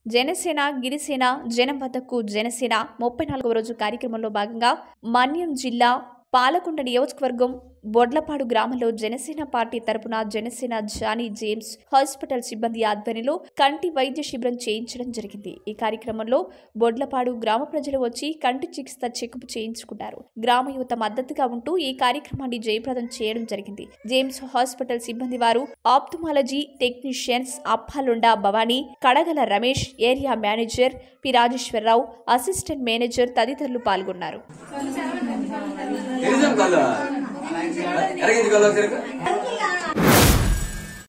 జనసేన గిరిసేన జనం వద్దకు జనసేన ముప్పై నాలుగవ రోజు కార్యక్రమంలో భాగంగా మన్యం జిల్లా పాలకొండ నియోజకవర్గం బొడ్లపాడు గ్రామంలో జనసేన పార్టీ తరపున జనసేన జానీ జేమ్స్ హాస్పిటల్ సిబ్బంది ఆధ్వర్యంలో కంటి వైద్య శిబిరం చేయించడం జరిగింది ఈ కార్యక్రమంలో బొడ్లపాడు గ్రామ ప్రజలు వచ్చి కంటి చికిత్స చెకప్ చేయించుకున్నారు గ్రామ యువత మద్దతుగా ఉంటూ ఈ కార్యక్రమాన్ని జయప్రదం చేయడం జరిగింది జేమ్స్ హాస్పిటల్ సిబ్బంది వారు ఆప్థమాలజీ టెక్నీషియన్స్ అప్పాలుండ Bhavani Kadagala Ramesh area manager P Rajeswara Rao assistant manager తదితరులు పాల్గొన్నారు తెరిసాం కళ్ళు ఎరగింది కళ్ళు తిరగ